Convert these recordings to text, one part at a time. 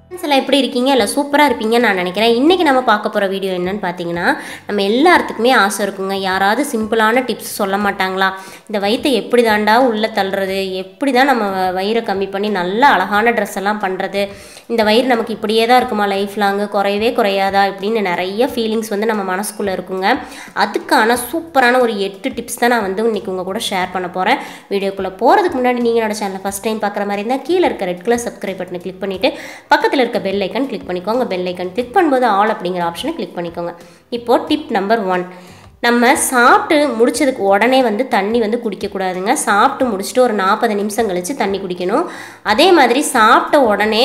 friends எல்லாம் எப்படி இருக்கீங்க இல்லை சூப்பராக இருப்பீங்கன்னு நான் நினைக்கிறேன் இன்றைக்கி நம்ம பார்க்க போகிற வீடியோ என்னன்னு பார்த்தீங்கன்னா நம்ம எல்லாத்துக்குமே ஆசை இருக்குங்க யாராவது சிம்பிளான டிப்ஸ் சொல்ல மாட்டாங்களா இந்த வயிற்றை எப்படி தாண்டா உள்ளே தள்ளுறது எப்படி தான் நம்ம வ- வயிறை கம்மி பண்ணி நல்ல அழகான ட்ரெஸ் எல்லாம் பண்ணுறது இந்த வயிறு நமக்கு இப்படியே தான் இருக்குமா லைஃப் லாங்கு குறையவே குறையாதா இப்படின்னு நிறைய ஃபீலிங்ஸ் வந்து நம்ம மனசுக்குள்ளே இருக்குங்க அதுக்கான சூப்பரான ஒரு எட்டு டிப்ஸ் தான் நான் வந்து இன்றைக்கி உங்கள் கூட ஷேர் பண்ண போகிறேன் வீடியோக்குள்ளே போகிறதுக்கு முன்னாடி நீங்கள் என்னோட சேனலை ஃபஸ்ட் டைம் பார்க்குற மாதிரி இருந்தால் கீழே இருக்க ரெட் கலர் சப்ஸ்கிரைப் பட்டனை கிளிக் பண்ணிவிட்டு பக்கத்தில் இருக்க பெல் ஐக்கன் கிளிக் பண்ணிக்கோங்க பெல் ஐக்கன் கிளிக் பண்ணும்போது ஆல் அப்படிங்கிற ஆப்ஷனை கிளிக் பண்ணிக்கோங்க இப்போது டிப் நம்பர் ஒன் நம்ம சாப்பிட்டு முடிச்சதுக்கு உடனே வந்து தண்ணி வந்து குடிக்கக்கூடாதுங்க சாப்பிட்டு முடிச்சுட்டு ஒரு நாற்பது நிமிஷம் கழித்து தண்ணி குடிக்கணும் அதே மாதிரி சாப்பிட்ட உடனே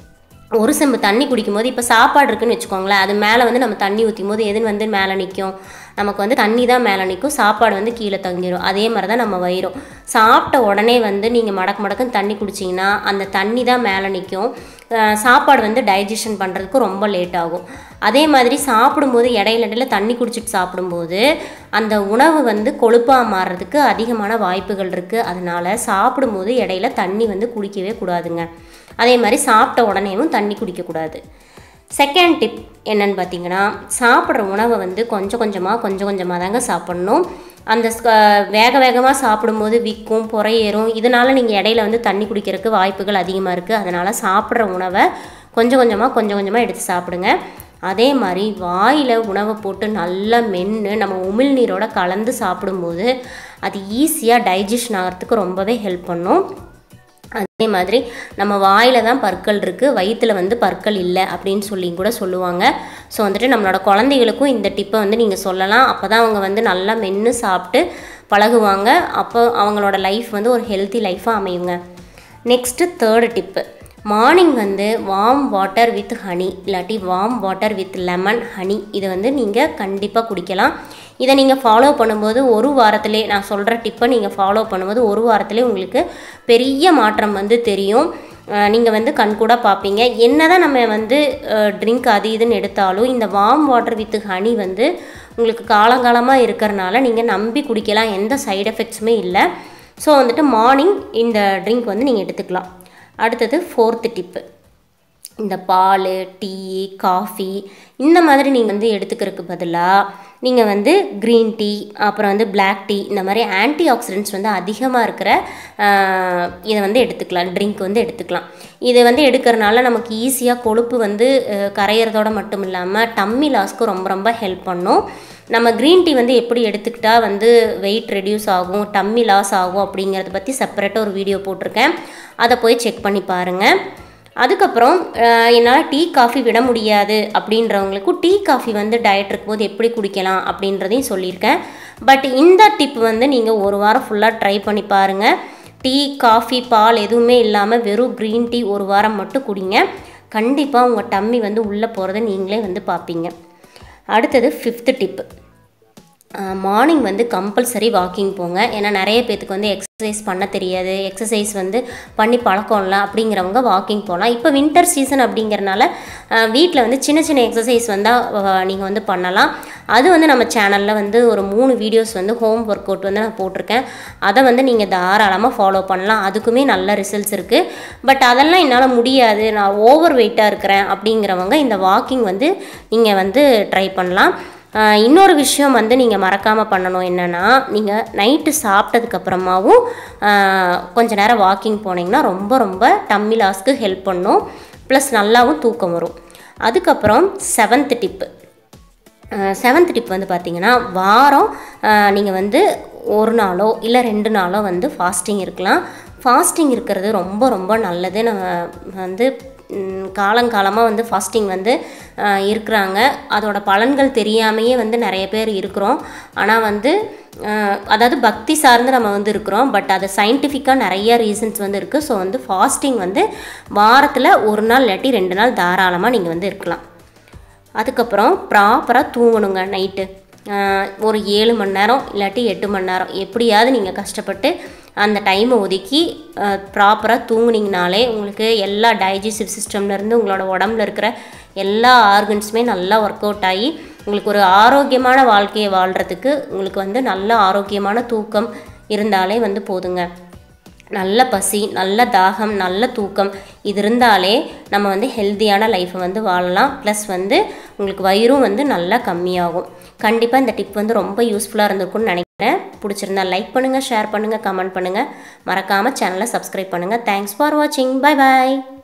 ஒரு செம்பு தண்ணி குடிக்கும்போது இப்போ சாப்பாடு இருக்குன்னு வச்சுக்கோங்களேன் அது மேலே வந்து நம்ம தண்ணி ஊற்றும் போது எதுன்னு வந்து மேலே நிற்கும் நமக்கு வந்து தண்ணி தான் மேலே நிற்கும் சாப்பாடு வந்து கீழே தங்கிடும் அதே மாதிரி தான் நம்ம வயிறும் சாப்பிட்ட உடனே வந்து நீங்கள் மடக்கு மடக்குன்னு தண்ணி குடிச்சிங்கன்னா அந்த தண்ணி தான் மேலே நிற்கும் அஹ் சாப்பாடு வந்து டைஜஷன் பண்ணுறதுக்கு ரொம்ப லேட் ஆகும் அதே மாதிரி சாப்பிடும்போது இடையில இடையில தண்ணி குடிச்சிட்டு சாப்பிடும்போது அந்த உணவு வந்து கொழுப்பாக மாறுறதுக்கு அதிகமான வாய்ப்புகள் இருக்குது அதனால சாப்பிடும்போது இடையில தண்ணி வந்து குடிக்கவே கூடாதுங்க அதே மாதிரி சாப்பிட்ட உடனேவும் தண்ணி குடிக்கக்கூடாது செகண்ட் டிப் என்னன்னு பார்த்தீங்கன்னா சாப்பிட்ற உணவை வந்து கொஞ்சம் கொஞ்சமாக கொஞ்சம் கொஞ்சமாக தாங்க சாப்பிட்ணும் அந்த ஸ்க- வேக வேகமாக சாப்பிடும்போது விற்கும் புறையேறும் இதனால் நீங்கள் இடையில வந்து தண்ணி குடிக்கிறதுக்கு வாய்ப்புகள் அதிகமாக இருக்குது அதனால் சாப்பிட்ற உணவை கொஞ்சம் கொஞ்சமாக கொஞ்சம் கொஞ்சமாக எடுத்து சாப்பிடுங்க அதே மாதிரி வாயில் உணவை போட்டு நல்லா மென்று நம்ம உமிழ்நீரோட கலந்து சாப்பிடும்போது அது ஈஸியாக டைஜஷன் ஆகிறதுக்கு ரொம்பவே ஹெல்ப் பண்ணும் அதே மாதிரி நம்ம வாயில் தான் பற்கள் இருக்குது வயிற்றுல வந்து பற்கள் இல்லை அப்படின்னு சொல்லி கூட சொல்லுவாங்க ஸோ வந்துட்டு நம்மளோட குழந்தைகளுக்கும் இந்த டிப்பை வந்து நீங்கள் சொல்லலாம் அப்போ தான் அவங்க வந்து நல்லா மென்று சாப்பிட்டு பழகுவாங்க அப்போ அவங்களோட லைஃப் வந்து ஒரு ஹெல்த்தி லைஃபாக அமையுங்க நெக்ஸ்ட்டு தேர்டு டிப்பு மார்னிங் வந்து வார்ம் வாட்டர் வித் ஹனி இல்லாட்டி warm water with lemon honey இதை வந்து நீங்கள் கண்டிப்பாக குடிக்கலாம் இதை நீங்கள் ஃபாலோ பண்ணும்போது ஒரு வாரத்திலே நான் சொல்கிற டிப்பை நீங்கள் ஃபாலோ பண்ணும்போது ஒரு வாரத்திலே உங்களுக்கு பெரிய மாற்றம் வந்து தெரியும் நீங்கள் வந்து கண்கூட பார்ப்பீங்க என்னதான் நம்ம வந்து ட்ரிங்க் அது இதுன்னு எடுத்தாலும் இந்த வார்ம் வாட்டர் வித் ஹனி வந்து உங்களுக்கு காலங்காலமாக இருக்கிறனால நீங்கள் நம்பி குடிக்கலாம் எந்த சைடு எஃபெக்ட்ஸுமே இல்லை ஸோ வந்துட்டு மார்னிங் இந்த ட்ரிங்க் வந்து நீங்கள் எடுத்துக்கலாம் அடுத்தது ஃபோர்த்து டிப்பு இந்த பால் டீ காஃபி இந்த மாதிரி நீங்கள் வந்து எடுத்துக்கிறதுக்கு பதிலாக நீங்கள் வந்து க்ரீன் டீ அப்புறம் வந்து Black டீ இந்த மாதிரி ஆன்டி ஆக்சிடென்ட்ஸ் வந்து அதிகமாக இருக்கிற ஆஹ், இதை வந்து எடுத்துக்கலாம் ட்ரிங்க் வந்து எடுத்துக்கலாம் இது வந்து எடுக்கிறனால நமக்கு ஈஸியாக கொழுப்பு வந்து அஹ், கரையிறதோட மட்டும் இல்லாமல் டம்மி லாஸ்க்கு ரொம்ப ரொம்ப ஹெல்ப் பண்ணும் நம்ம க்ரீன் டீ வந்து எப்படி எடுத்துக்கிட்டா வந்து வெயிட் ரெடியூஸ் ஆகும் டம்மி லாஸ் ஆகும் அப்படிங்கிறத பற்றி செப்பரேட்டாக ஒரு வீடியோ போட்டிருக்கேன் அதை போய் செக் பண்ணி பாருங்கள் அதுக்கப்புறம் அஹ், என்னால் டீ காஃபி விட முடியாது அப்படின்றவங்களுக்கும் டீ காஃபி வந்து டயட் இருக்கும்போது எப்படி குடிக்கலாம் அப்படின்றதையும் சொல்லியிருக்கேன் பட் இந்த டிப் வந்து நீங்கள் ஒரு வாரம் ஃபுல்லாக ட்ரை பண்ணி பாருங்கள் டீ காஃபி பால் எதுவுமே இல்லாமல் வெறும் க்ரீன் டீ ஒரு வாரம் மட்டும் குடிங்க கண்டிப்பாக உங்கள் டம்மி வந்து உள்ளே போகிறத நீங்களே வந்து பார்ப்பீங்க அடுத்தது ஃபிஃப்த்து டிப்பு மார்னிங் வந்து கம்பல்சரி வாக்கிங் போங்க ஏன்னா நிறைய பேத்துக்கு வந்து எக்ஸசைஸ் பண்ண தெரியாது எக்ஸசைஸ் வந்து பண்ணி பழக்கம் இல்லை அப்படிங்கிறவங்க வாக்கிங் போகலாம் இப்போ வின்டர் சீசன் அப்படிங்கிறனால வீட்டில் வந்து சின்ன சின்ன எக்ஸசைஸ் வந்தால் நீங்கள் வந்து பண்ணலாம் அது வந்து நம்ம சேனலில் வந்து ஒரு மூணு வீடியோஸ் வந்து ஹோம் ஒர்க் அவுட் வந்து நான் போட்டிருக்கேன் அதை வந்து நீங்கள் தாராளமாக ஃபாலோ பண்ணலாம் அதுக்குமே நல்ல ரிசல்ட்ஸ் இருக்குது பட் அதெல்லாம் என்னால் முடியாது நான் ஓவர் வெயிட்டாக இருக்கிறேன் அப்படிங்கிறவங்க இந்த வாக்கிங் வந்து நீங்கள் வந்து ட்ரை பண்ணலாம் ஆஹ் இன்னொரு விஷயம் வந்து நீங்கள் மறக்காமல் பண்ணணும் என்னென்னா நீங்கள் நைட்டு சாப்பிட்டதுக்கப்புறமாவும் கொஞ்ச நேரம் வாக்கிங் போனீங்கன்னா ரொம்ப ரொம்ப டம்மி லாஸ்க்கு ஹெல்ப் பண்ணும் ப்ளஸ் நல்லாவும் தூக்கம் வரும் அதுக்கப்புறம் செவன்த் டிப்பு செவன்த் டிப் வந்து பார்த்தீங்கன்னா வாரம் நீங்கள் வந்து ஒரு நாளோ இல்லை ரெண்டு நாளோ வந்து ஃபாஸ்டிங் இருக்கலாம் ஃபாஸ்டிங் இருக்கிறது ரொம்ப ரொம்ப நல்லது நம்ம வந்து ம், காலங்காலமாக வந்து ஃபாஸ்டிங் வந்து அஹ், இருக்கிறாங்க அதோட பலன்கள் தெரியாமையே வந்து நிறைய பேர் இருக்கிறோம் ஆனால் வந்து அஹ், அதாவது பக்தி சார்ந்து நம்ம வந்து இருக்கிறோம் பட் அது சயின்டிஃபிக்காக நிறைய ரீசன்ஸ் வந்து இருக்குது ஸோ வந்து ஃபாஸ்டிங் வந்து வாரத்தில் ஒரு நாள் இல்லாட்டி ரெண்டு நாள் தாராளமாக நீங்கள் வந்து இருக்கலாம் அதுக்கப்புறம் ப்ராப்பராக தூங்கணுங்க நைட்டு ஒரு ஏழு மணி நேரம் இல்லாட்டி எட்டு மணி நேரம் எப்படியாவது நீங்கள் கஷ்டப்பட்டு அந்த டைமை ஒதுக்கி ப்ராப்பராக தூங்குனீங்கனாலே உங்களுக்கு எல்லா டைஜஸ்டிவ் சிஸ்டம்லேருந்து உங்களோட உடம்புல இருக்கிற எல்லா ஆர்கன்ஸுமே நல்லா ஒர்க் அவுட் ஆகி உங்களுக்கு ஒரு ஆரோக்கியமான வாழ்க்கையை வாழ்கிறதுக்கு உங்களுக்கு வந்து நல்ல ஆரோக்கியமான தூக்கம் இருந்தாலே வந்து போதுங்க நல்ல பசி நல்ல தாகம் நல்ல தூக்கம் இது இருந்தாலே நம்ம வந்து ஹெல்த்தியான லைஃப்பை வந்து வாழலாம் ப்ளஸ் வந்து உங்களுக்கு வயிறும் வந்து நல்லா கம்மியாகும் கண்டிப்பாக இந்த டிப் வந்து ரொம்ப யூஸ்ஃபுல்லாக இருந்திருக்கும்னு நினைக்கிறேன் பிடிச்சிருந்தா லைக் பண்ணுங்கள் ஷேர் பண்ணுங்கள் கமெண்ட் பண்ணுங்கள் மறக்காமல் சேனலை சப்ஸ்கிரைப் பண்ணுங்கள் தேங்க்ஸ் ஃபார் வாட்சிங் பை பாய்